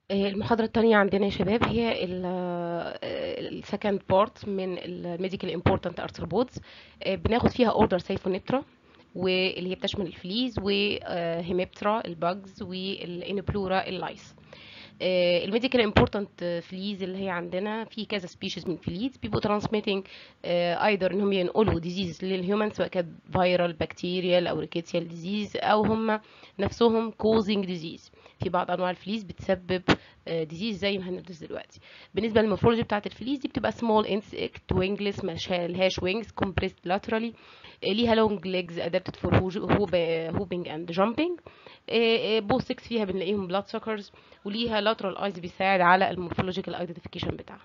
المحاضرة التانية عندنا يا شباب هي السكند بارت من الميديكال امبورتنت ارثروبودز بناخد فيها اوردر سايفونيبترا واللي هي بتشمل الفليز وهيميبترا الباجز والانبلورا اللايس الميديكال امبورتنت فليز اللي هي عندنا في كذا سبيشيز من فليز بيبقوا ترانسميتنج ايذر ان هم ينقلوا ديزيز للهيومن سواء كانت فيرال بكتيريال او ريكيتسيال ديزيز او هم نفسهم كوزنج ديزيز في بعض انواع الفليز بتسبب ديزيز زي ما هندرس دلوقتي بالنسبه للمورفولوجي بتاعه الفليز دي بتبقى سمول انسكت وينجلس ملهاش وينجز كومبريسد لاترالي ليها لونج ليجز ادابتد فور هوبينج اند جامبينج بوث 6 فيها بنلاقيهم بلاد سكرز وليها لاترال ايز بيساعد على المورفولوجيكال ايدنتيفيكيشن بتاعها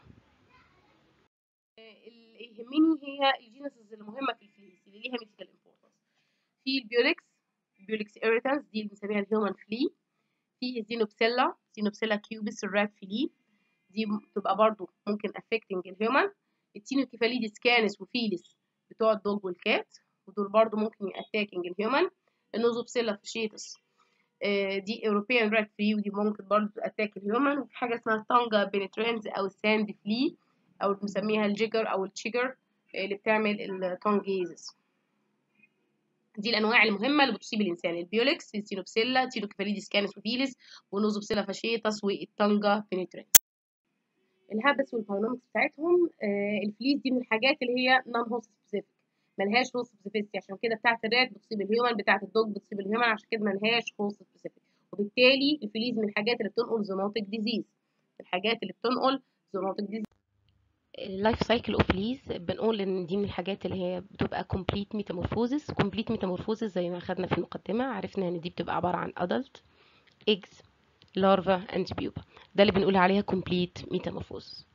اللي يهمني هي الجينسز المهمه في الفليز اللي ليها ميديكال امبورتنس في البيولكس بيولكس ايريتانس دي اللي بنسميها الهيومن فلي في الزينوبسيلا زينوبسيلا كيوبس الرات فيلي دي بتبقى برضو ممكن افكتنج الهيومن التينوكيفاليديس كانس وفيلس بتوع الدوج والكات ودول برضو ممكن يأتاكينج الهيومن النوزوبسيلا فيشيتس دي اوروبيان رات فلي ودي ممكن برضو تأتاك الهيومن وفي حاجه اسمها تانجا بينترينز او الساند فلي او بنسميها الجيجر او التشيجر اللي بتعمل التونجيزس دي الانواع المهمه اللي بتصيب الانسان البيولكس السينوبسيلا تيلوكيفاليديس كانس وفيلس ونوزوبسيلا فاشيتس والتانجا بينترينز الهابس والباينومكس بتاعتهم آه الفليس دي من الحاجات اللي هي نون هوست سبيسيفيك ملهاش هوست سبيسيفيك عشان كده بتاعه الرات بتصيب الهيومن بتاعه الدوج بتصيب الهيومن عشان كده ملهاش هوست سبيسيفيك وبالتالي الفليس من الحاجات اللي بتنقل زونوتيك ديزيز الحاجات اللي بتنقل زونوتيك ديزيز اللايف سايكل اوف ليز بنقول ان دي من الحاجات اللي هي بتبقى كومبليت ميتامورفوزس كومبليت ميتامورفوزس زي ما خدنا في المقدمه عرفنا ان دي بتبقى عباره عن ادلت ايجز لارفا اند بيوبا ده اللي بنقول عليها كومبليت ميتامورفوزس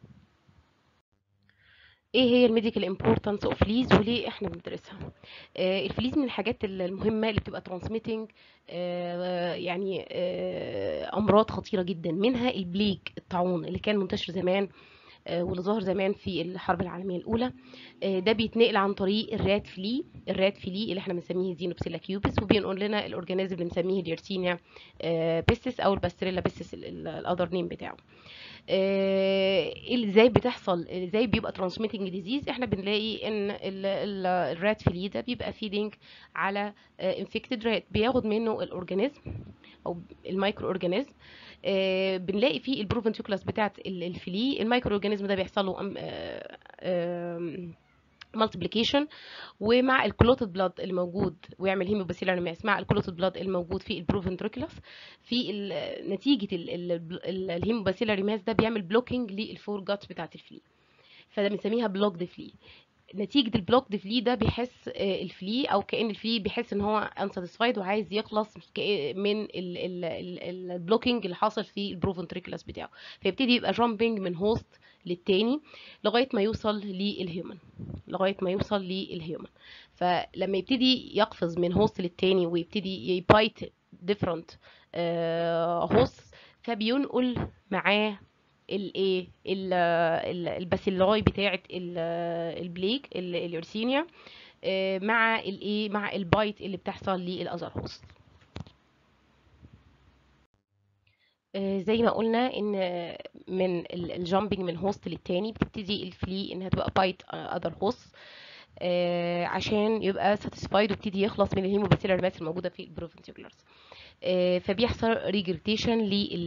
ايه هي الميديكال امبورتانس اوف ليز وليه احنا بندرسها آه الفليز من الحاجات المهمه اللي بتبقى ترانسميتنج آه يعني آه امراض خطيره جدا منها البليك الطاعون اللي كان منتشر زمان واللي ظهر زمان في الحرب العالميه الاولى ده بيتنقل عن طريق الرات فلي الرات فلي اللي احنا بنسميه زينوبسيلا كيوبس وبينقل لنا الاورجانيزم اللي بنسميه اليرسينيا بيستس او الباستريلا بيستس الاذر نيم بتاعه ازاي بتحصل ازاي بيبقى ترانسميتنج ديزيز احنا بنلاقي ان الرات فلي ده بيبقى فيدنج على انفكتد رات بياخد منه الاورجانيزم او المايكرو اورجانيزم آه بنلاقي فيه البروفنتيكولاس بتاعت الفلي المايكرو اورجانيزم ده بيحصل له مالتيبليكيشن ومع الكلوتد بلاد اللي موجود ويعمل هيموباسيلار ماس مع الكلوتد بلاد اللي موجود في البروفنتريكولاس في نتيجه الهيموباسيلار ماس ده بيعمل بلوكينج للفور جاتس بتاعت الفلي فده بنسميها بلوك دي فلي نتيجه البلوك دي فلي ده بيحس الفلي او كان الفلي بيحس ان هو انساتيسفايد وعايز يخلص من البلوكينج اللي حاصل في البروفنتريكولاس بتاعه فيبتدي يبقى جامبينج من هوست للتاني لغايه ما يوصل للهيومن لغايه ما يوصل للهيومن فلما يبتدي يقفز من هوست للتاني ويبتدي يبايت ديفرنت هوست فبينقل معاه الايه الباسيلاي بتاعه البليك اليورسينيا مع الايه مع البايت اللي بتحصل للاذر هوست زي ما قلنا ان من الجامبنج من هوست للتاني بتبتدي الفلي انها تبقى بايت اذر هوست عشان يبقى ساتيسفايد ويبتدي يخلص من الهيموباسيلر ماس الموجوده في البروفنتيكولارز فبيحصل ريجريتيشن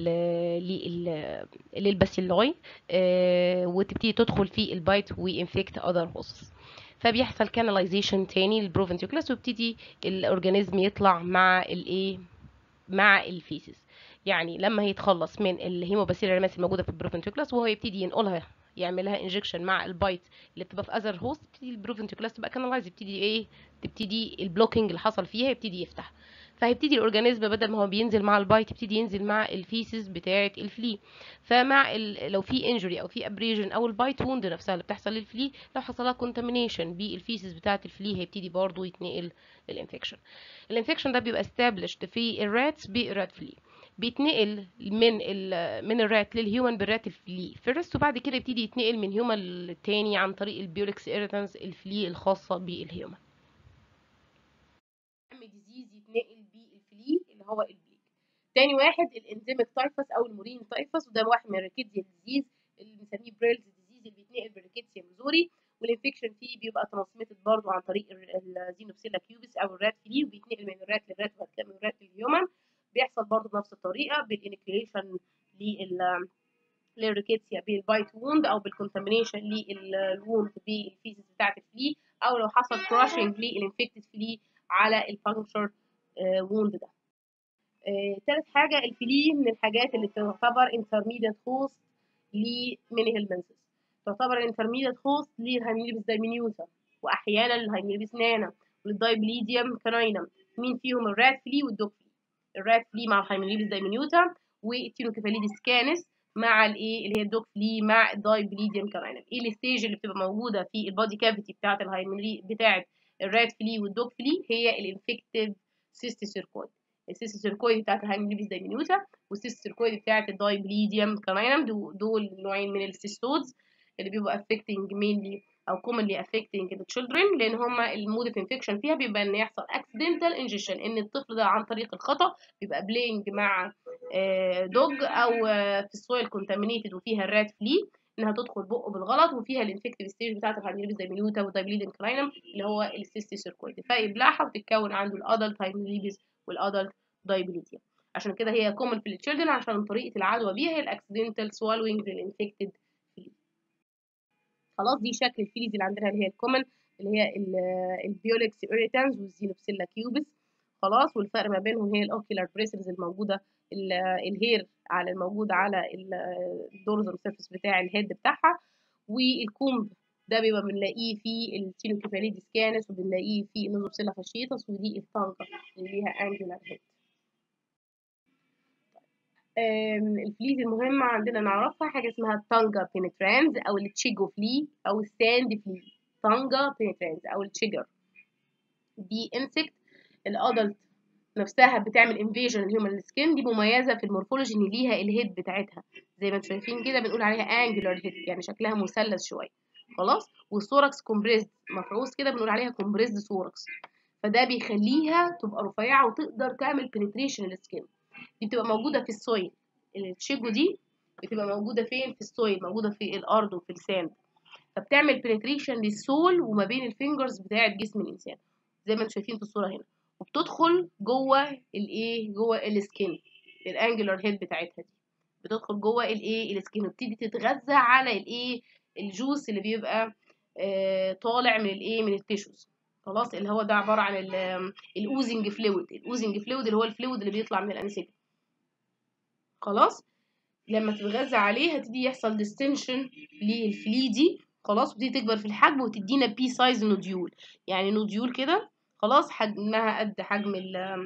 للباسيلاي وتبتدي تدخل في البايت وانفكت اذر هوستس فبيحصل كاناليزيشن تاني للبروفنتيكولاس ويبتدي الاورجانيزم يطلع مع الايه مع الفيسز يعني لما هيتخلص من الهيموباسيلر ماس الموجوده في البروفنتيكولاس وهو يبتدي ينقلها يعملها انجكشن مع البايت اللي بتبقى في اذر هوست تبتدي البروفنتيكولاس تبقى كانالايز يبتدي ايه تبتدي البلوكينج اللي حصل فيها يبتدي يفتح فهيبتدي الاورجانيزم بدل ما هو بينزل مع البايت يبتدي ينزل مع الفيسز بتاعه الفلي فمع لو في انجري او في ابريجن او البايت ووند نفسها اللي بتحصل للفلي لو حصل لها كونتامينيشن بالفيسز بتاعه الفلي هيبتدي برضه يتنقل الانفكشن الانفكشن ده بيبقى استابلشد في الراتس بالرات فلي بيتنقل من ال من الرات للهيومن بالرات الفلي فيرست وبعد كده يبتدي يتنقل من هيومن للتاني عن طريق البيولكس ايريتانس الفلي الخاصه بالهيومن ديزيز يتنقل بالفلي اللي هو البليك تاني واحد الانزيميك تايفس او المورين تايفس وده واحد من الريكيتسيا ديزيز اللي بنسميه بريلز ديزيز اللي بيتنقل بالريكيتسيا ميزوري والانفكشن فيه بيبقى ترانسميتد برضه عن طريق الزينوبسيلا كيوبس او الرات فلي وبيتنقل من الرات للرات وبعد كده من الرات للهيومن بيحصل برضه بنفس الطريقه بالانكيوليشن لل للريكيتسيا بالبايت ووند او بالكونتامينيشن للووند بالفيزز بتاعه الفلي او لو حصل كراشنج للانفكتد فلي على البانكشر ووند ده آه، تالت حاجة الفلي من الحاجات اللي تعتبر intermediate host لميني هيلمنسس تعتبر intermediate host للهايميليبس دايمينيوتا وأحيانا للهايميليبس نانا والدايبليديوم كاناينم مين فيهم الرات فلي والدوج فلي الرات فلي مع الهايميليبس دايمينيوتا والتينوكيفاليدس كانس مع الايه اللي هي الدوج فلي مع الدايبليديوم كاناينم ايه الستيج اللي بتبقى موجودة في البادي كافيتي بتاعة الهايميلي بتاعة الرات فلي والدوج فلي هي الانفكتيف سيستيسيركويد السيستيسيركويد بتاعت الهايميليبس دايمينيوتا والسيستيسيركويد بتاعت الدايبليديوم كاناينم دول نوعين من السيستودز اللي بيبقوا affecting mainly او commonly affecting the children لان هما المود اوف انفكشن فيها بيبقى ان يحصل accidental ingestion ان الطفل ده عن طريق الخطا بيبقى بلاينج مع دوج او في السويل كونتامينيتد وفيها الرات فلي انها تدخل بقه بالغلط وفيها الانفكتيف ستيج بتاعت الهايميليبس دايمينيوتا والدايبليديم كراينم اللي هو السيستيسيركويد فيبلعها وتتكون عنده الادلت هايميليبس والادلت دايبليديا عشان كده هي كومن في التشيلدرن عشان طريقه العدوى بيها هي الاكسيدنتال سوالوينج للانفكتد فلي خلاص دي شكل الفيليز اللي عندنا اللي هي الكومن اللي هي البيولكس ايريتانز والزينوبسيلا كيوبس خلاص والفرق ما بينهم هي الاوكيولار بريسلز الموجوده الهير على الموجود على الدورزم سيرفيس بتاع الهيد بتاعها والكومب ده بيبقى بنلاقيه في التينوكيفاليديس كانس وبنلاقيه في النوزوبسيلا فاشيتس ودي الطنقة اللي ليها انجولار هيد الفليز المهمة عندنا نعرفها حاجة اسمها التانجا بينترانز أو التشيجو فلي أو الساند فلي تانجا بينترانز أو التشيجر دي انسكت الأدلت نفسها بتعمل انفيجن الهيومن سكين دي مميزة في المورفولوجي إن ليها الهيد بتاعتها زي ما انتم شايفين كده بنقول عليها انجولار هيد يعني شكلها مثلث شوية خلاص والثوركس كومبريسد مفعوص كده بنقول عليها كومبريسد ثوركس فده بيخليها تبقى رفيعة وتقدر تعمل بنتريشن للسكين دي بتبقى موجودة في السويل التشيجو دي بتبقى موجودة فين في السويل موجودة في الأرض وفي الساند فبتعمل بنتريشن للسول وما بين الفينجرز بتاعة جسم الإنسان زي ما انتم شايفين في الصورة هنا وبتدخل جوه الايه جوه السكين الانجلر هيد بتاعتها دي بتدخل جوه الايه السكين وبتبتدي تتغذى على الايه الجوس اللي بيبقى آه طالع من الايه من التيشوز خلاص اللي هو ده عباره عن الاوزنج فلويد الاوزنج فلويد اللي هو الفلويد اللي بيطلع من الانسجه خلاص لما تتغذى عليه هتبتدي يحصل ديستنشن للفلي دي خلاص وتبتدي تكبر في الحجم وتدينا بي سايز نوديول يعني نوديول كده خلاص حجمها قد حجم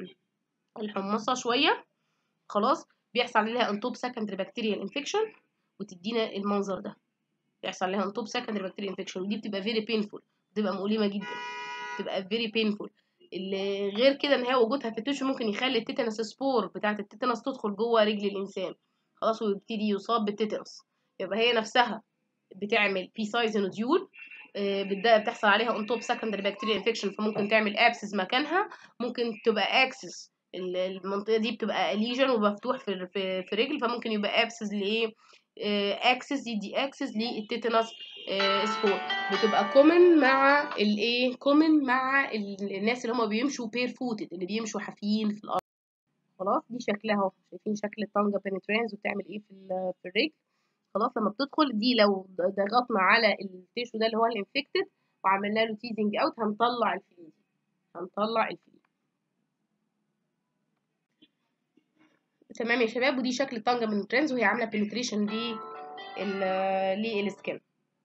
الحمصه شويه خلاص بيحصل عليها انتوب سكندري بكتيريال انفكشن وتدينا المنظر ده بيحصل لها انتوب سكندري بكتيريال انفكشن ودي بتبقى فيري بينفول بتبقى مؤلمه جدا بتبقى فيري بينفول اللي غير كده ان هي وجودها في التشو ممكن يخلي التيتانس سبور بتاعه التيتانس تدخل جوه رجل الانسان خلاص ويبتدي يصاب بالتيتانس يبقى هي نفسها بتعمل بي سايز نوديول بتحصل عليها انتوب سكندري بكتيريال انفكشن فممكن تعمل ابسس مكانها ممكن تبقى اكسس المنطقه دي بتبقى ليجن ومفتوح في في, في رجل فممكن يبقى ابسس لايه اكسس يدي اكسس للتيتانس سبور بتبقى كومن مع الايه كومن مع الناس اللي هم بيمشوا بير فوتد اللي بيمشوا حافيين في الارض خلاص دي شكلها اهو شايفين شكل الطنجة بنترانز وبتعمل ايه في في الرجل خلاص لما بتدخل دي لو ضغطنا على التيشو ده اللي هو الانفكتد وعملنا له تيزنج اوت هنطلع الفلي هنطلع الفلي تمام يا شباب ودي شكل الطنجة بنترانز وهي عاملة بنتريشن لل للسكين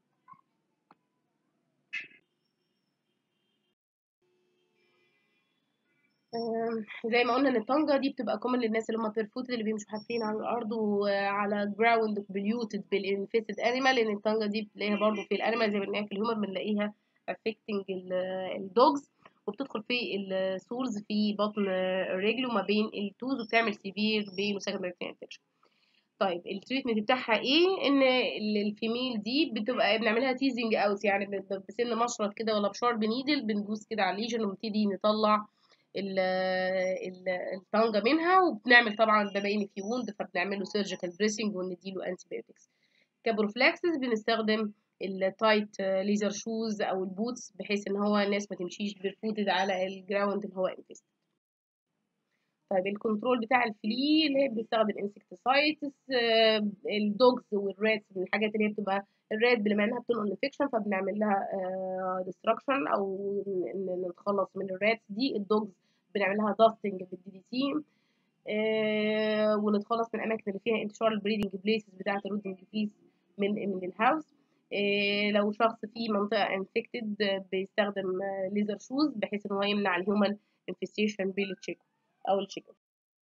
زي ما قلنا ان الطنجة دي بتبقى كومن للناس اللي هم بيرفوتد اللي بيمشوا حافين على الارض وعلى جراوند بليوتد بالانفيستد انيمال لان الطنجة دي بتلاقيها برضو في الانيمال زي ما بنلاقيها في الهيومن بنلاقيها افكتنج الدوجز وبتدخل في السولز في بطن الرجل وما بين التوز وبتعمل سيفير بين وسكندري انفكشن طيب التريتمنت بتاعها ايه ان الفيميل دي بتبقى بنعملها تيزنج اوت يعني بسن مشرط كده ولا بشارب نيدل بندوس كده على الليجن ونبتدي نطلع الطنجة منها وبنعمل طبعا بما في ووند فبنعمل له سيرجيكال بريسنج ونديله انتي بايوتكس كبروفلاكسس بنستخدم التايت ليزر شوز او البوتس بحيث ان هو الناس ما تمشيش بيرفوتد على الجراوند اللي هو انفست طيب الكنترول بتاع الفلي اللي هي بنستخدم انسكتسايتس الدوجز والراتس من الحاجات اللي هي بتبقى الرات بما انها بتنقل انفكشن فبنعمل لها ديستراكشن او نتخلص من الراتس دي الدوجز بنعمل لها داستنج بالدي دي تي ونتخلص من الاماكن اللي فيها انتشار البريدنج بليسز بتاعه الرودنج بليس من من الهاوس لو شخص في منطقه انفكتد بيستخدم ليزر شوز بحيث ان هو يمنع الهيومن انفستيشن بالتشيكو او الشيكو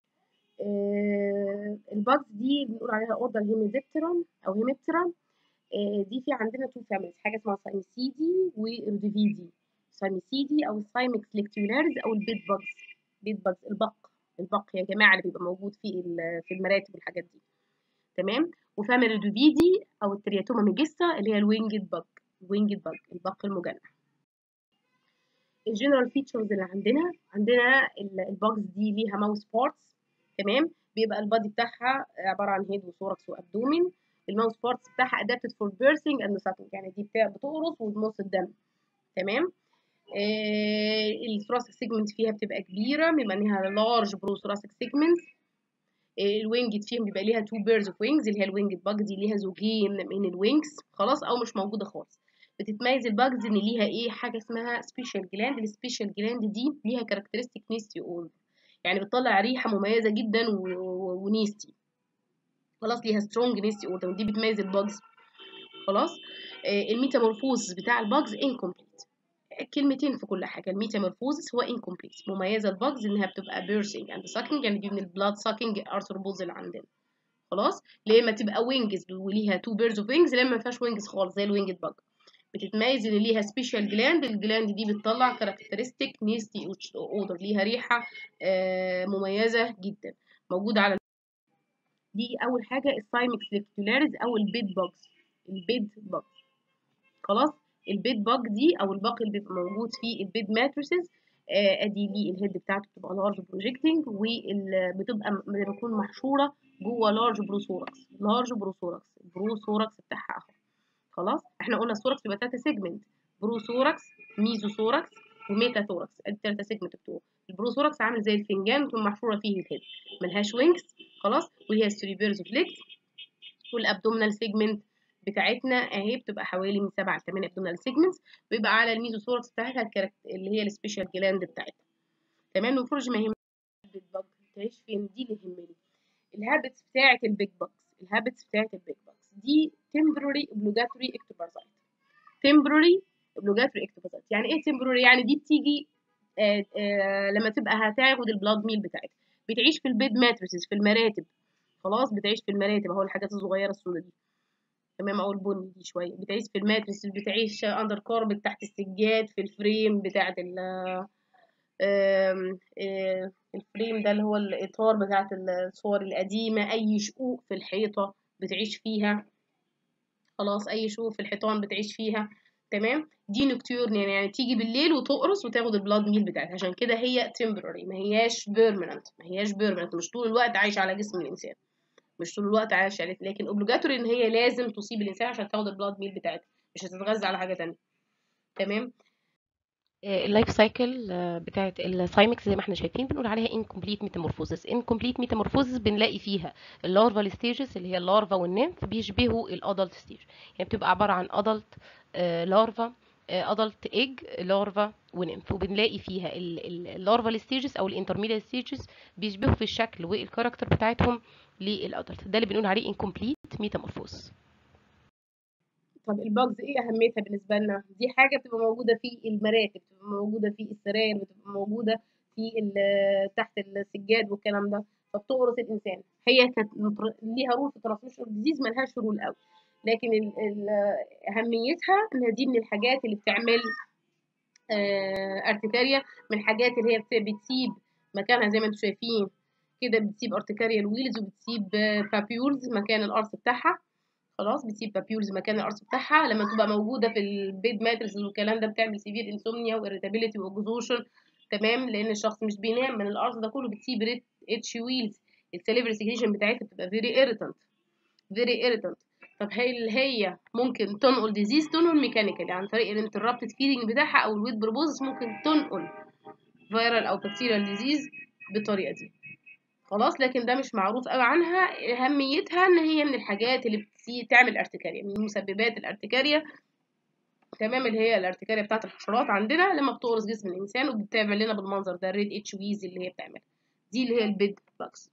الباكس دي بنقول عليها اوردر هيميديبترون او هيميبترون دي في عندنا تو فاميليز حاجه اسمها سايمسيدي ورديفيدي سايمسيدي او السايمكس ليكتيولارز او البيت باجز بيت باجز البق البق يا جماعه اللي بيبقى موجود في في المراتب والحاجات دي تمام وفاميلي رديفيدي او الترياتوما ميجستا اللي هي الوينجد باج الوينجد باج البق المجنح الجنرال فيتشرز اللي عندنا عندنا الباجز دي ليها ماوس بارتس تمام بيبقى البادي بتاعها عباره عن هيد وثوركس وابدومين الماوس بارتس بتاعها adapted for birthing and sucking يعني دي بتقرص وتمص الدم تمام آه الثوراسيك سيجمنت فيها بتبقى كبيره بما انها لارج برو ثوراسيك سيجمنت الوينجد فيهم بيبقى ليها تو بيرز اوف وينجز اللي هي الوينجد باج دي ليها زوجين من الوينجز خلاص او مش موجوده خالص بتتميز الباجز ان ليها ايه حاجه اسمها سبيشال جلاند السبيشال جلاند دي ليها كاركترستيك نيستي اول يعني بتطلع ريحه مميزه جدا ونيستي خلاص ليها سترونج نيستي اودر ودي بتميز الباجز خلاص آه الميتامورفوز بتاع الباجز انكمبليت كلمتين في كل حاجه الميتامورفوزس هو انكمبليت مميزه الباجز انها بتبقى بيرسينج اند ساكينج يعني دي من البلاد ساكينج ارثروبودز اللي عندنا خلاص لما تبقى وينجز وليها تو بيرز اوف وينجز لما ما فيهاش وينجز خالص زي الوينجد باج بتتميز ان ليها سبيشال جلاند الجلاند دي بتطلع كاركترستيك نيستي اودر ليها ريحه آه مميزه جدا موجوده على دي اول حاجه السايمكس ليكتولاريز او البيد باجز البيد باج خلاص البيد باج دي او الباقي اللي بيبقى موجود في البيد ماتريسز آه ادي لي الهيد بتاعته بتبقى لارج بروجيكتنج وبتبقى بتكون محشوره جوه لارج بروثوركس لارج بروثوركس البروثوركس بتاعها اهو خلاص احنا قلنا الثوركس بيبقى تلاته سيجمنت بروثوركس ميزوثوركس وميتاثوركس ادي التلاته سيجمنت بتوعه البروثوركس عامل زي الفنجان وتكون محشوره فيه الهيد ملهاش وينجز خلاص وهي ستريبيرز اوف ليجز والابدومينال سيجمنت بتاعتنا اهي بتبقى حوالي من 7 ل 8 ابدومينال سيجمنتس ويبقى على الميزوثوركس بتاعتها الكاركت اللي هي السبيشال جلاند بتاعتها تمام المفروض ما يهمنيش البيج باج تعيش فين دي اللي يهمني الهابتس بتاعت البيج باجز الهابتس بتاعت البيج باجز دي temporary obligatory ectoparasite temporary obligatory ectoparasite يعني ايه temporary يعني دي بتيجي آآ آآ لما تبقى هتاخد البلاد ميل بتاعتها بتعيش في البيد ماتريسز في المراتب خلاص بتعيش في المراتب اهو الحاجات الصغيره السوداء دي تمام او البني دي شويه بتعيش في الماتريس بتعيش اندر كاربت تحت السجاد في الفريم بتاعه ال الفريم ده اللي هو الاطار بتاعه الصور القديمه اي شقوق في الحيطه بتعيش فيها خلاص اي شقوق في الحيطان بتعيش فيها تمام دي نكتيورن يعني, يعني تيجي بالليل وتقرص وتاخد البلاد ميل بتاعتها عشان كده هي temporary ما هياش بيرمننت ما هياش بيرمننت مش طول الوقت عايشه على جسم الانسان مش طول الوقت عايشه عليه لكن اوبليجاتوري ان هي لازم تصيب الانسان عشان تاخد البلاد ميل بتاعتها مش هتتغذى على حاجه تانية تمام اللايف سايكل بتاعت السايمكس زي ما احنا شايفين بنقول عليها incomplete metamorphosis incomplete metamorphosis بنلاقي فيها اللارفال ستيجز اللي هي اللارفا والنيمف بيشبهوا الادلت ستيج يعني بتبقى عباره عن ادلت لارفا ادلت ايج لارفا ونيمف وبنلاقي فيها اللارفال ستيجز او الانترميديت ستيجز بيشبهوا في الشكل والكاركتر بتاعتهم للادلت ده اللي بنقول عليه incomplete metamorphosis طب الباجز ايه اهميتها بالنسبه لنا دي حاجه بتبقى موجوده في المراتب بتبقى موجوده في السراير بتبقى موجوده في تحت السجاد والكلام ده فبتقرص الانسان هي كانت ليها رول في ترانسميشن ديزيز ملهاش رول قوي لكن ال ال اهميتها انها دي من الحاجات اللي بتعمل ارتكاريا من الحاجات اللي هي بتسيب مكانها زي ما انتم شايفين كده بتسيب ارتكاريا ويلز وبتسيب بابيولز مكان القرص بتاعها خلاص بتسيب بابيولز مكان القرص بتاعها لما تبقى موجوده في البيد ماتريس والكلام ده بتعمل سيفير انسومنيا واريتابيليتي واكزوشن تمام لان الشخص مش بينام من القرص ده كله بتسيب ريت اتش ويلز السليفري سكريشن بتاعتها بتبقى فيري irritant فيري irritant طب هل هي ممكن تنقل ديزيز تنقل ميكانيكالي عن طريق الانتربتد فيدنج بتاعها او الويت بروبوزس ممكن تنقل فيرال او بكتيريال ديزيز بالطريقه دي خلاص لكن ده مش معروف قوي عنها اهميتها ان هي من الحاجات اللي بتسي- تعمل ارتكاريا من مسببات الارتكاريا تمام اللي هي الارتكاريا بتاعت الحشرات عندنا لما بتقرص جسم الانسان وبتعمل لنا بالمنظر ده الريد اتش ويز اللي هي بتعمل دي اللي هي البيد باكس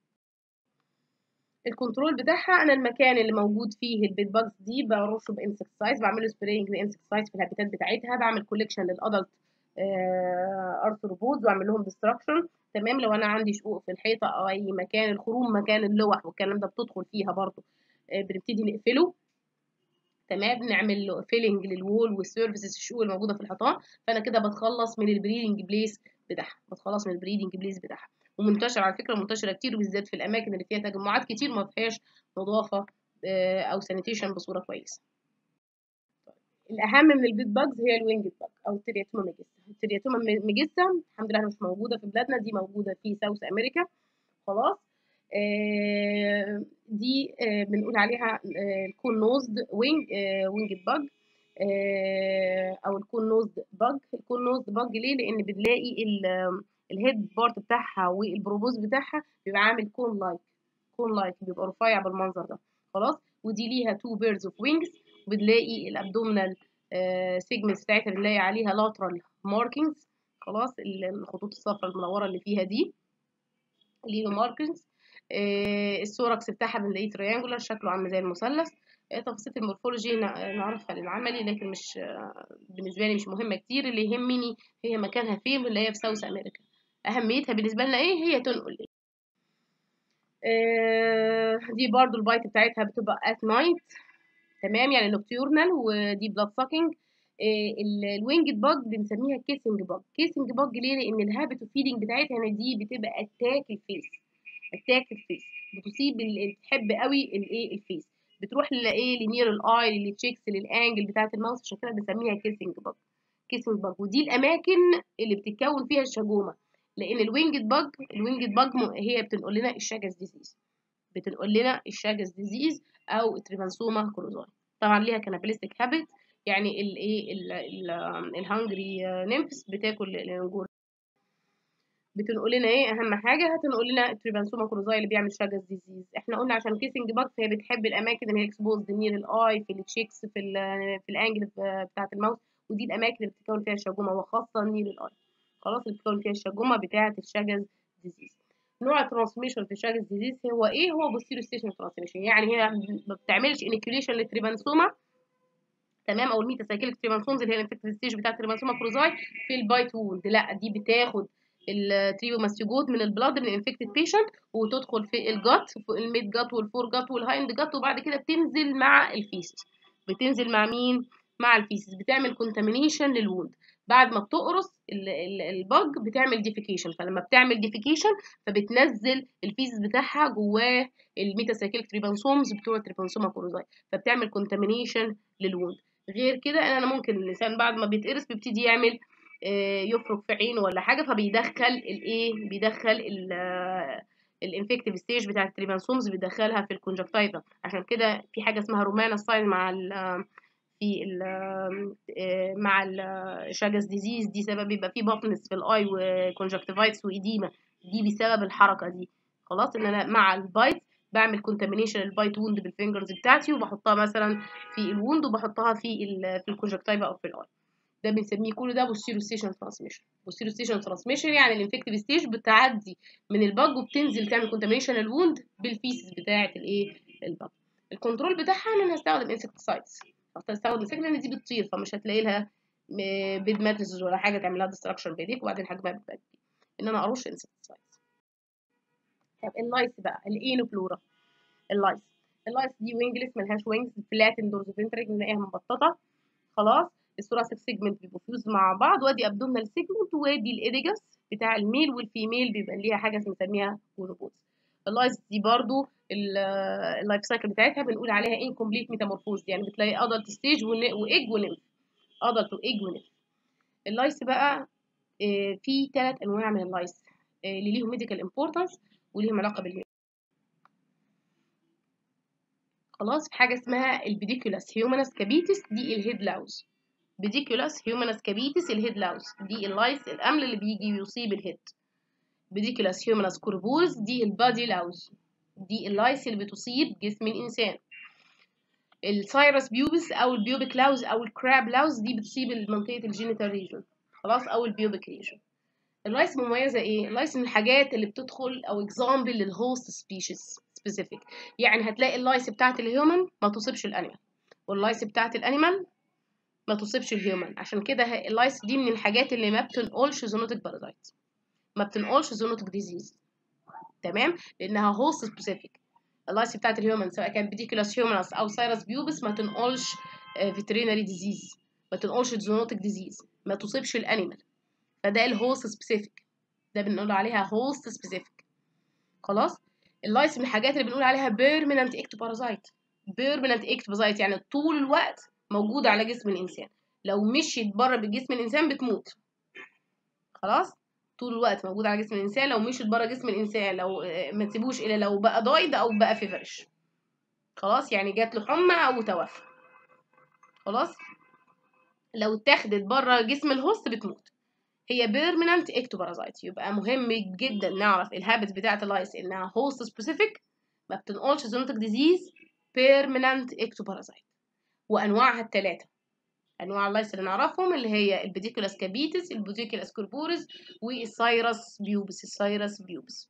الكنترول بتاعها انا المكان اللي موجود فيه البيد باكس دي برشه بانسكتسايد بعمل سبرينج بانسكتسايد في الهابيتات بتاعتها بعمل كوليكشن للادلت ارثروبودز واعمل لهم ديستراكشن تمام لو انا عندي شقوق في الحيطه او اي مكان الخروم مكان اللوح والكلام ده بتدخل فيها برضو آه، بنبتدي نقفله تمام نعمل له فيلنج للوول والسيرفيسز الشقوق الموجوده في الحيطان فانا كده بتخلص من البريدنج بليس بتاعها بتخلص من البريدنج بليس بتاعها ومنتشره على فكره منتشره كتير وبالذات في الاماكن اللي فيها تجمعات كتير ما فيهاش نظافه آه، او سانيتيشن بصوره كويسه الاهم من البيت باجز هي الوينج باج او الترياتوما ميجيستا الترياتوما ميجيستا الحمد لله مش موجوده في بلادنا دي موجوده في ساوث امريكا خلاص آه، دي آه، بنقول عليها الكون نوزد وينج وينج باج او الكون نوزد باج الكون نوزد باج ليه لان بنلاقي الهيد بارت بتاعها والبروبوز بتاعها بيبقى عامل كون لايك كون لايك بيبقى رفيع بالمنظر ده خلاص ودي ليها تو بيردز اوف وينجز بنلاقي الابدومينال سيجمنتس بتاعتها بنلاقي عليها لاترال ماركينجز خلاص الخطوط الصفراء المنوره اللي فيها دي ليه ماركينجز السوركس بتاعها بنلاقيه تريانجولار شكله عامل زي المثلث آه، تفاصيل المورفولوجي نع- نعرفها للعملي لكن مش آه، بالنسبه لي مش مهمه كتير اللي يهمني هي مكانها فين اللي هي في ساوث امريكا اهميتها بالنسبه لنا ايه هي تنقل ايه آه، دي برضو البايت بتاعتها بتبقى at night تمام يعني نوكتيورنال ودي بلاد ساكينج الوينجد باج بنسميها كيسنج باج كيسنج باج ليه لان الهابت فيدنج بتاعتها هنا دي بتبقى اتاك الفيس اتاك الفيس بتصيب ال- بتحب قوي الايه الفيس بتروح لايه لنير الاي للتشيكس للانجل بتاعه الماوس عشان كده بنسميها كيسنج باج كيسنج باج ودي الاماكن اللي بتتكون فيها الشجومه لان الوينجد باج الوينجد باج هي بتنقل لنا الشاجز ديزيز بتنقل لنا الشاجز ديزيز او التريبانسوما كروزاي طبعا ليها كاناباليستيك هابت يعني الايه الهنجري نيمفس بتاكل الانجور بتنقل لنا ايه اهم حاجه هتنقل لنا التريبانسوما كروزاي اللي بيعمل شاجز ديزيز احنا قلنا عشان كيسنج باج فهي بتحب الاماكن اللي هي اكسبوزد نير الاي في التشيكس في ال في الانجل بتاعه الماوس ودي الاماكن اللي بتتكون فيها الشجومه وخاصه نير الاي خلاص اللي بتتكون فيها الشجومه بتاعه الشاجز ديزيز نوع الترانسميشن في الشاجز ديزيز هو ايه هو بوستيريو ستيشن ترانسميشن يعني هي ما بتعملش انكيوليشن للتريبانسوما تمام او الميتاسايكليك تريبانسومز اللي هي الانفكتيف ستيج بتاعه التريبانسوما كروزاي في البايت ووند لا دي بتاخد التريبوماستيجود من البلاد من الانفكتد بيشنت وتدخل في الجات في الميد جات والفور جات والهايند جات وبعد كده بتنزل مع الفيسس بتنزل مع مين مع الفيسس بتعمل كونتامينيشن للوند بعد ما بتقرص البج بتعمل ديفيكيشن فلما بتعمل ديفيكيشن فبتنزل الفيسس بتاعها جواه الميتاسايكليك تريبانسومز بتوع التريبانسوما كوروزاي فبتعمل كونتامينيشن للوند غير كده انا ممكن الانسان بعد ما بيتقرص بيبتدي يعمل يفرك في عينه ولا حاجه فبيدخل الايه بيدخل الانفكتيف ستيج بتاعه التريبانسومز بيدخلها في الكونجكتيفا عشان كده في حاجه اسمها رومانا ساين مع ال في ال مع الشاجز ديزيز دي سبب بيبقى فيه بافنس في الاي وكونجكتيفايتس وايديما دي بسبب الحركه دي خلاص ان انا مع البايت بعمل كونتامينيشن البايت ووند بالفينجرز بتاعتي وبحطها مثلا في الووند وبحطها في ال في الكونجكتيفا او في الاي ده بنسميه كل ده بوستيريو ستيشن ترانسميشن بوستيريو ستيشن ترانسميشن يعني الانفكتيف ستيج بتعدي من البج وبتنزل تعمل كونتامينيشن الووند بالفيسز بتاعه الايه البج الكنترول بتاعها ان انا هستخدم انسكتسايدز هستخدم انسكت لان دي بتطير فمش هتلاقي لها بيد ماتريسز ولا حاجه تعمل لها ديستراكشن بايديك وبعدين حجمها بيبقى كبير ان انا ارش انسكتسايدز طب اللايس بقى الاينوفلورا اللايس اللايس دي وينجلس ملهاش وينجز فلات اندورز فينتريك بنلاقيها مبططه خلاص الثوراسيك سيجمنت بيبقوا فيوز مع بعض وادي ابدومينال سيجمنت وادي الايديجاس بتاع الميل والفيميل بيبقى ليها حاجه بنسميها كونوبوز اللايس دي برضو اللايف سايكل بتاعتها بنقول عليها انكمبليت ميتامورفوز يعني بتلاقي ادلت ستيج وايج ونمف ادلت وايج ونمف اللايس بقى آه، في ثلاث انواع من اللايس آه، اللي ليهم ميديكال امبورتانس وليهم علاقه بالميل خلاص في حاجه اسمها البيديكولاس هيومانس كابيتس دي الهيد لاوز بيديكولاس هيومانس كابيتس الهيد لاوز دي اللايس الامل اللي بيجي يصيب الهيد بيديكولاس هيومانس كوربوز دي البادي لاوز دي اللايس اللي بتصيب جسم الانسان السايرس بيوبس او البيوبيك لاوز او الكراب لاوز دي بتصيب منطقه الجينيتال ريجون خلاص او البيوبيك ريجون اللايس مميزه ايه اللايس من الحاجات اللي بتدخل او اكزامبل للهوست سبيشيز سبيسيفيك يعني هتلاقي اللايس بتاعت الهيومن ما تصيبش الانيمال واللايس بتاعت الانيمال ما تصيبش الهيومن عشان كده ه- اللايس دي من الحاجات اللي ما بتنقلش زونوتك بارازايت ما بتنقلش زونوتك ديزيز تمام لانها هوست سبيسيفيك اللايس بتاعت الهيومن سواء كان بيديكولاس هيومنس او سايرس بيوبس ما تنقلش فيترينري ديزيز ما تنقلش زونوتك ديزيز ما تصيبش الانيمال فده الهوست سبيسيفيك ده بنقول عليها هوست سبيسيفيك خلاص اللايس من الحاجات اللي بنقول عليها بيرمننت اكتوبارازايت بيرمننت اكتوبارازايت يعني طول الوقت موجودة على جسم الإنسان لو مشيت بره بجسم الإنسان بتموت خلاص طول الوقت موجودة على جسم الإنسان لو مشيت بره جسم الإنسان لو آه، ما تسيبوش إلا لو بقى ضايد أو بقى فيفرش خلاص يعني جات له حمى أو توفى خلاص لو اتاخدت بره جسم الهوست بتموت هي بيرمننت اكتوبارازايت يبقى مهم جدا نعرف الهابت بتاعت اللايس انها هوست سبيسيفيك ما بتنقلش زونوتك ديزيز بيرمننت اكتوبارازايت وانواعها الثلاثه انواع اللايس اللي نعرفهم اللي هي البيديكولاس كابيتس البوديكولاس كوربورس والسايرس بيوبس السايرس بيوبس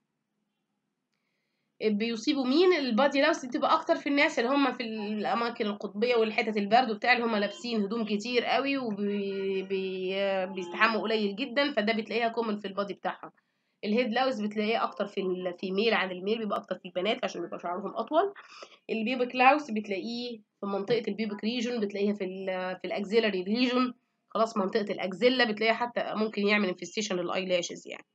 بيصيبوا مين البادي لاوس دي بتبقى اكتر في الناس اللي هم في الاماكن القطبيه والحتت البرد وبتاع اللي هم لابسين هدوم كتير قوي وبيستحموا قليل جدا فده بتلاقيها كومن في البادي بتاعهم الهيد لاوس بتلاقيه اكتر في الفيميل عن الميل بيبقى اكتر في البنات عشان بيبقى شعرهم اطول البيبك لاوس بتلاقيه في منطقه البيبك ريجون بتلاقيها في ال في الاكزيلاري ريجون خلاص منطقه الاكزيلا بتلاقيها حتى ممكن يعمل انفستيشن للاي لاشز يعني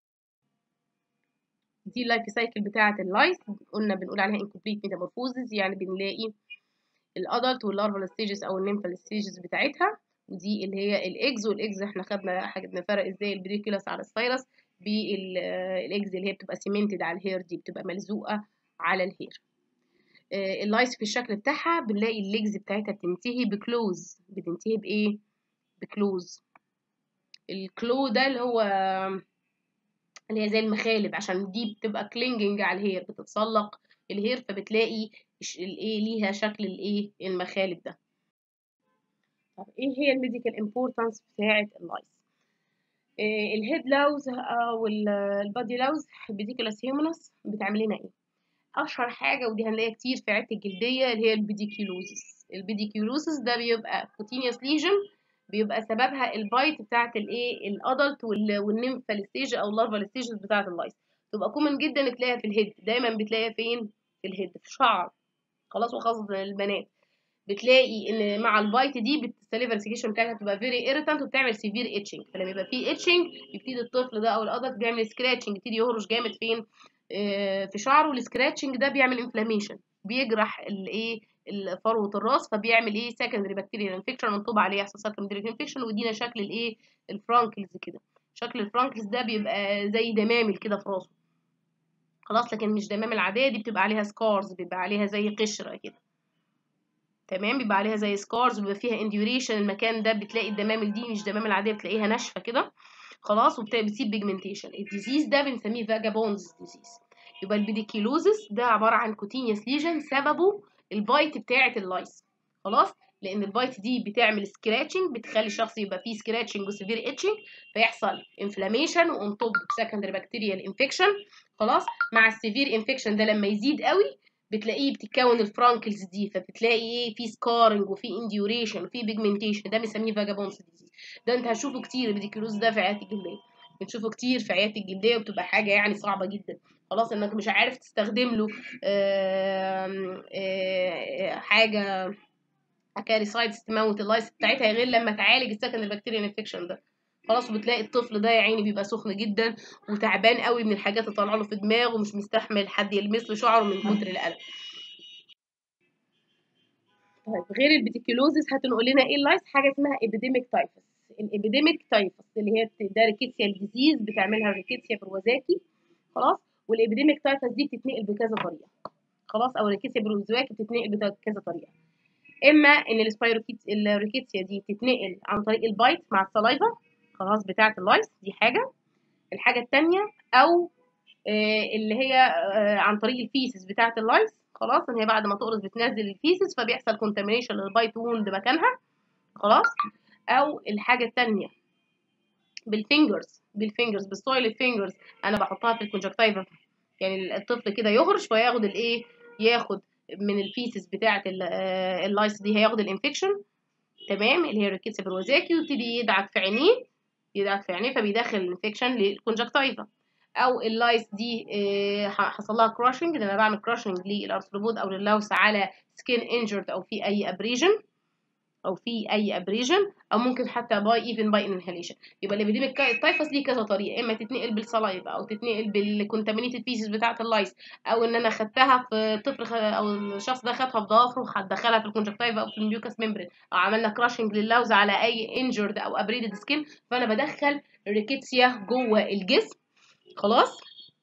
دي اللايف سايكل بتاعه اللايف قلنا بنقول عليها incomplete metamorphosis يعني بنلاقي الادلت واللارفال ستيجز او النيمفال ستيجز بتاعتها ودي اللي هي الايجز والايجز احنا خدنا حاجه بنفرق ازاي البريكولاس على السايرس بالايجز اللي هي بتبقى سيمنتد على الهير دي بتبقى ملزوقه على الهير اللايس في الشكل بتاعها بنلاقي الليجز بتاعتها بتنتهي بكلوز بتنتهي بايه بكلوز الكلو ده اللي هو اللي هي زي المخالب عشان دي بتبقى كلينجنج على الهير بتتسلق الهير فبتلاقي الايه ليها شكل الايه المخالب ده طب ايه هي الميديكال امبورتانس بتاعه اللايس إيه الهيد لاوز او البادي لاوز بيديكولاس هيومنس بتعمل لنا ايه اشهر حاجه ودي هنلاقيها كتير في عياده الجلديه اللي هي البيديكيولوزس البيديكيولوزس ده بيبقى كوتينيوس ليجن بيبقى سببها البايت بتاعت الايه الادلت والنيمفال ستيج او اللارفال ستيجز بتاعت اللايس تبقى كومن جدا تلاقيها في الهيد دايما بتلاقيها فين في الهيد في الشعر خلاص وخاصه البنات بتلاقي ان مع البايت دي السليفر سيكيشن بتاعتها بتبقى فيري ايريتانت وبتعمل سيفير اتشنج فلما يبقى في اتشنج يبتدي الطفل ده او الادلت بيعمل سكراتشنج يبتدي يهرش جامد فين آه في شعره والسكراتشنج ده بيعمل انفلاميشن بيجرح الايه فروه الراس فبيعمل ايه سكندري بكتيريال انفكشن منطوب عليه يحصل سكندري انفكشن ويدينا شكل الايه الفرانكلز كده شكل الفرانكلز ده بيبقى زي دمامل كده في راسه خلاص لكن مش دمامل عاديه دي بتبقى عليها سكارز بيبقى عليها زي قشره كده تمام بيبقى عليها زي سكارز بيبقى فيها انديوريشن المكان ده بتلاقي الدمامل دي مش دمامل عاديه بتلاقيها ناشفه كده خلاص وبتسيب بيجمنتيشن الديزيز ده بنسميه فاجابونز ديزيز يبقى البيديكيلوزس ده عباره عن كوتينيوس ليجن سببه البايت بتاعه اللايس خلاص لان البايت دي بتعمل سكراتشنج بتخلي الشخص يبقى فيه سكراتشنج وسيفير اتشنج فيحصل انفلاميشن وان توب سكندري بكتيريال انفكشن خلاص مع السيفير انفكشن ده لما يزيد قوي بتلاقيه بتتكون الفرانكلز دي فبتلاقي ايه في سكارنج وفي انديوريشن وفي بيجمنتيشن ده بنسميه فاجابونز ديزيز ده انت هتشوفه كتير البيديكيلوز ده في عيادة الجلديه بنشوفه كتير في عيادة الجلديه وبتبقى حاجه يعني صعبه جدا خلاص انك مش عارف تستخدم له آآ آآ حاجه اكاريسايدز تموت اللايس بتاعتها غير لما تعالج السكند بكتيريا انفكشن ده خلاص وبتلاقي الطفل ده يا عيني بيبقى سخن جدا وتعبان قوي من الحاجات اللي طالعه له في دماغه ومش مستحمل حد يلمس له شعره من كتر القلق طيب غير البيديكيلوزيس هتنقل لنا ايه اللايس حاجه اسمها ابيديميك تايفس الابيديميك تايفس اللي هي بت- ده ريكيتسيا ديزيز بتعملها ريكيتسيا بروزاكي خلاص والابيديميك تايفس دي بتتنقل بكذا طريقه خلاص او الريكيتسيا بروزاكي بتتنقل بكذا طريقه اما ان السبايروكيت الريكيتسيا دي تتنقل عن طريق البايت مع السلايفا خلاص بتاعه اللايس دي حاجه الحاجه التانية او آه، اللي هي آه، عن طريق الفيسز بتاعه اللايس خلاص ان هي بعد ما تقرص بتنزل الفيسز فبيحصل كونتامينيشن للبايت ووند مكانها خلاص او الحاجه التانية بالفينجرز بالفينجرز بالسويل فينجرز انا بحطها في الكونجكتيفا يعني الطفل كده يهرش فياخد الايه ياخد من الفيسز بتاعه ال- آه، اللايس دي هياخد الانفكشن تمام اللي هي ريكيتسا بروزاكي ويبتدي يدعك في عينيه يدعك في عينيه فبيدخل الانفكشن للكونجكتيفا او اللايس دي آه، ح- حصل لها كراشنج لان انا بعمل كراشنج للارثروبود او لللوس على سكين انجرد او في اي ابريجن او في اي ابريجن او ممكن حتى باي ايفن باي انهاليشن يبقى الابيديميك تايفس ليه كذا طريقه اما تتنقل بالسلايفا او تتنقل بالكونتامينيتد بيسز بتاعه اللايس او ان انا خدتها في طفل خ... او الشخص ده خدها في ضوافره وهتدخلها في الكونجكتيفا او في الميوكس ممبرين او عملنا كراشنج للوز على اي انجرد او ابريدد سكين فانا بدخل ريكيتسيا جوه الجسم خلاص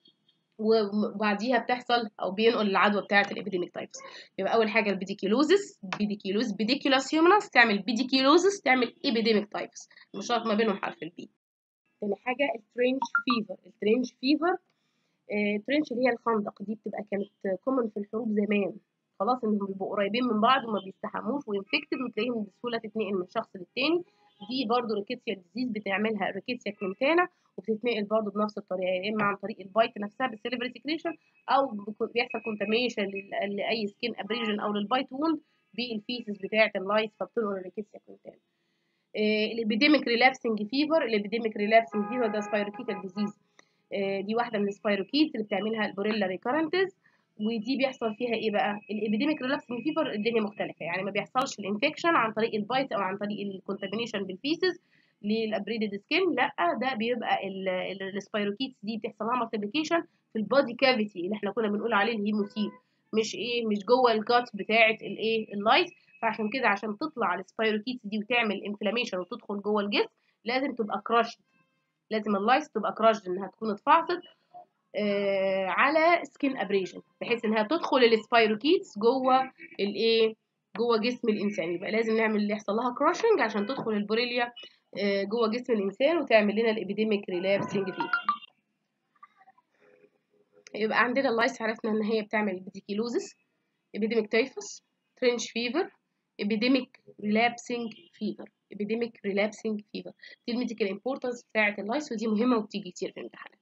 وبعديها بتحصل او بينقل العدوى بتاعه الابيديميك تايبس يبقى اول حاجه البيديكيلوزس بيديكيلوز بيديكيولاس هيومنس تعمل بيديكيلوزس تعمل ابيديميك تايبس مشترك ما بينهم حرف البي تاني حاجه الترنش فيفر الترنش فيفر آه، ترنش اللي هي الخندق دي بتبقى كانت كومن في الحروب زمان خلاص انهم بيبقوا قريبين من بعض وما بيستحموش وانفكتد وتلاقيهم بسهوله تتنقل من شخص للتاني دي برضو ريكيتسيا ديزيز بتعملها ريكيتسيا كلينتانا وبتتنقل برضو بنفس الطريقه يا اما عن طريق البايت نفسها بالسيلفري سكريشن او بيكون- بيحصل كونتاميشن لاي سكين ابريجن او للبايت ووند بالفيسز بتاعه اللايس فبتنقل الريكيتسيا كلينتانا الابيديميك ريلابسنج فيفر الابيديميك ريلابسنج فيفر ده سبايروكيتال ديزيز دي واحده من السبايروكيت اللي بتعملها البوريلا ريكارنتز ودي بيحصل فيها ايه بقى الابيديميك ريلابسنج فيفر الدنيا مختلفه يعني ما بيحصلش الانفكشن عن طريق البايت او عن طريق الكونتامينيشن بالفيسز للابريدد سكين لا ده بيبقى السبايروكيتس دي بتحصل لها مالتيبيكيشن في البادي كافيتي اللي احنا كنا بنقول عليه الهيموسيل مش ايه مش جوه الجات بتاعه الايه اللايس فعشان كده عشان تطلع السبايروكيتس دي وتعمل انفلاميشن وتدخل جوه الجسم لازم تبقى كراشد لازم اللايس تبقى كراشد انها تكون اتفعصت آه على سكين ابريشن بحيث انها تدخل السبايروكيتس جوه الايه جوه جسم الانسان يبقى لازم نعمل اللي يحصل لها كراشنج عشان تدخل البوريليا آه جوه جسم الانسان وتعمل لنا الابيديميك ريلابسنج فيه يبقى عندنا اللايس عرفنا ان هي بتعمل بيديكيلوزس ابيديميك تايفوس ترنش فيفر ابيديميك ريلابسنج فيفر ابيديميك ريلابسنج فيفر دي الميديكال امبورتنس بتاعه اللايس ودي مهمه وبتيجي كتير في الامتحانات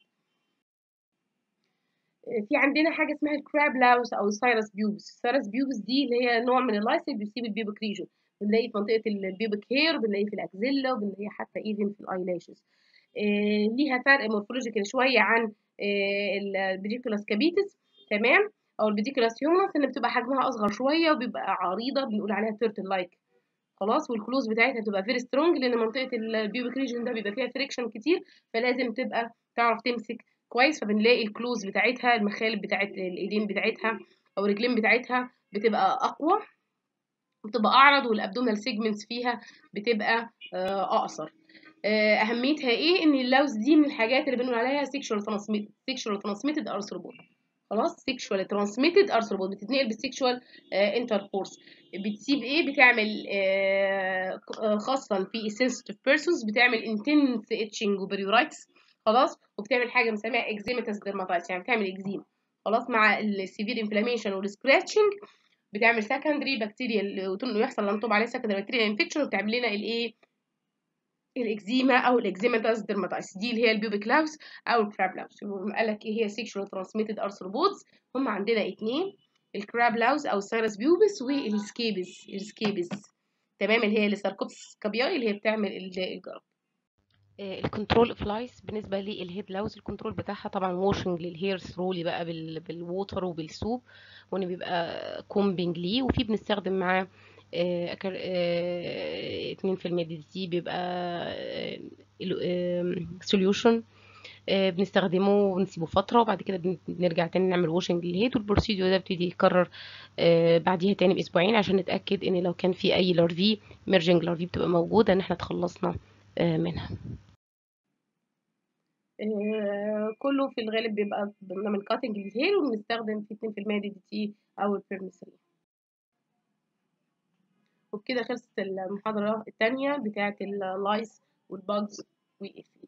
في عندنا حاجه اسمها الكراب لاوس او السايرس بيوبس السايرس بيوبس دي اللي هي نوع من اللايس اللي بيصيب البيوبك ريجن بنلاقيه في منطقه البيوبك هير بنلاقيه في الاكزيلا وبنلاقيه حتى ايفن في الايلاشز آه ليها فرق مورفولوجيكال شويه عن آه البيديكولاس كابيتس تمام او البيديكولاس هيومنس ان بتبقى حجمها اصغر شويه وبيبقى عريضه بنقول عليها تيرتل لايك خلاص والكلوز بتاعتها بتبقى فيري سترونج لان منطقه البيوبك ريجن ده بيبقى فيها فريكشن كتير فلازم تبقى تعرف تمسك كويس فبنلاقي الكلوز بتاعتها المخالب بتاعت الايدين بتاعتها او الرجلين بتاعتها بتبقى اقوى بتبقى اعرض والابدومينال سيجمنتس فيها بتبقى اقصر اهميتها ايه ان اللوز دي من الحاجات اللي بنقول عليها سيكشوال ترانسميتد سيكشوال ترانسميتد ارثروبود خلاص سيكشوال ترانسميتد ارثروبود بتتنقل بالسيكشوال انتركورس بتسيب ايه بتعمل آه خاصه في السنسيتيف بيرسونز بتعمل انتنس اتشنج وبريورايتس خلاص وبتعمل حاجه بنسميها اكزيماتس ديرماتايتس يعني بتعمل اكزيم خلاص مع السيفير انفلاميشن والسكراتشنج بتعمل سكندري بكتيريا ويحصل لنطب عليه سكندري بكتيريا انفكشن وبتعمل لنا الايه الاكزيما او الاكزيماتاس ديرماتايتس دي اللي هي البيوبيك لاوس او الكراب لاوس قال لك ايه هي سيكشوال ترانسميتد ارثروبودز هم عندنا اتنين الكراب لاوس او السايرس بيوبس والسكيبس السكيبس تمام اللي هي الساركوبس كابياي اللي هي بتعمل الجرب الكنترول اوف لايس بالنسبه للهيد لاوز الكنترول بتاعها طبعا واشنج للهير ثرولي بقى بال بالووتر وبالسوب وان بيبقى كومبنج ليه وفي بنستخدم معاه اتنين في المية دي دي بيبقى سوليوشن بنستخدمه ونسيبه فترة وبعد كده بنرجع تاني نعمل واشنج للهيد والبروسيدور ده بيبتدي يتكرر بعديها تاني بأسبوعين عشان نتأكد ان لو كان في أي لارفي ميرجنج لارفي بتبقى موجودة ان احنا تخلصنا منها آه، كله في الغالب بيبقى بنعمل كاتنج للهير وبنستخدم في 2% دي دي تي او البيرميسين وبكده خلصت المحاضرة التانية بتاعة اللايس والباجز والإفي